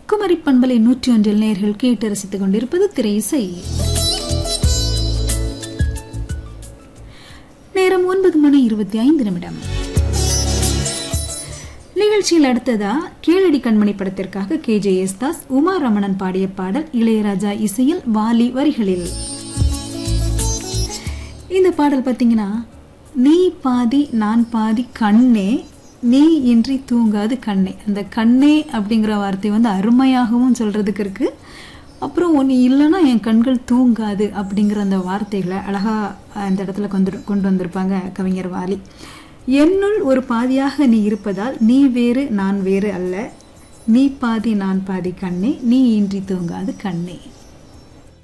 குமரி பண்பலை நூற்றி ஒன்றில் நேர்கள் கேட்டு ரசித்துக் கொண்டிருப்பது திரை இசை நேரம் ஒன்பது மணி இருபத்தி ஐந்து நிமிடம் நிகழ்ச்சியில் அடுத்ததா கீழடி கண்மணி படத்திற்காக K J Yesudas Uma Ramanan பாடிய பாடல் இளையராஜா இசையில் வாலி வரிகளில் இந்த பாடல் பார்த்தீங்கன்னா நீ பாதி நான் பாதி கண்ணே நீ இன்றி தூங்காது கண்ணே அந்த கண்ணே அப்படிங்கிற வார்த்தை வந்து அருமையாகவும் சொல்றதுக்கு இருக்கு அப்புறம் ஒன்று இல்லைன்னா என் கண்கள் தூங்காது அப்படிங்கிற அந்த வார்த்தைகளை அழகா அந்த இடத்துல கொண்டு கொண்டு வந்திருப்பாங்க கவிஞர் வாலி என்னுள் ஒரு பாதியாக நீ இருப்பதால் நீ வேறு நான் வேறு அல்ல நீ பாதி நான் பாதி கண்ணே நீ இன்றி தூங்காது கண்ணே